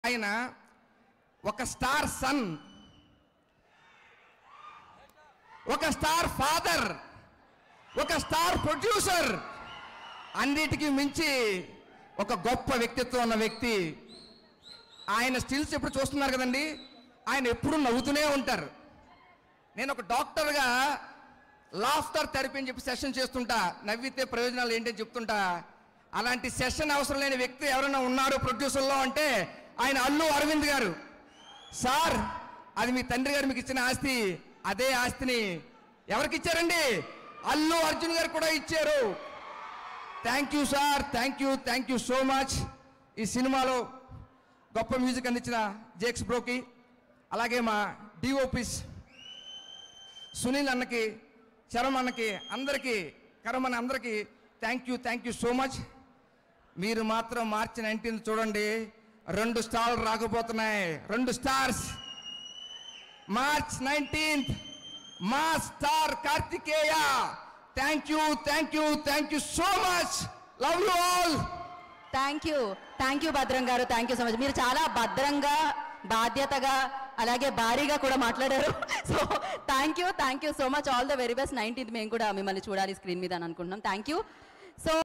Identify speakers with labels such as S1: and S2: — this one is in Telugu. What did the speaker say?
S1: ఆయన ఒక స్టార్ సన్ ఒక స్టార్ ఫాదర్ ఒక స్టార్ ప్రొడ్యూసర్ అన్నిటికీ మించి ఒక గొప్ప వ్యక్తిత్వం ఉన్న వ్యక్తి ఆయన స్టిల్స్ ఎప్పుడు చూస్తున్నారు కదండి ఆయన ఎప్పుడు నవ్వుతూనే ఉంటారు నేను ఒక డాక్టర్గా లాఫ్టర్ థెరపీ అని చెప్పి సెషన్ చేస్తుంటా నవ్వితే ప్రయోజనాలు ఏంటని చెప్తుంటా అలాంటి సెషన్ అవసరం లేని వ్యక్తి ఎవరైనా ఉన్నారు ప్రొడ్యూసర్లో అంటే ఆయన అల్లు అరవింద్ గారు సార్ అది మీ తండ్రి గారు మీకు ఇచ్చిన ఆస్తి అదే ఆస్తిని ఎవరికి ఇచ్చారండి అల్లు అర్జున్ గారు కూడా ఇచ్చారు thank you sir thank you thank you so much ఈ సినిమాలో గొప్ప మ్యూజిక్ అందించిన జేక్స్ బ్రోకి అలాగే మా డిఓపిస్ సునీల్ అన్నకి శరం అన్నకి అందరికీ కరమన్న అందరికీ thank you thank you so much మీరు మాత్రం మార్చి నైన్టీన్ చూడండి రెండు స్టార్లు రాకపోతున్నాయి రెండు స్టార్స్ మార్చ్ నైన్టీన్త్ మా star Karthikeya thank you thank you thank you so much love you all
S2: thank you thank you Bhadram గారు థ్యాంక్ యూ సో మచ్ మీరు చాలా భద్రంగా బాధ్యతగా అలాగే భారీగా కూడా మాట్లాడారు so thank you thank you so much all the very best nineteenth మేము కూడా మిమ్మల్ని చూడాలి స్క్రీన్ మీద అని అనుకుంటున్నాం థ్యాంక్ యూ సో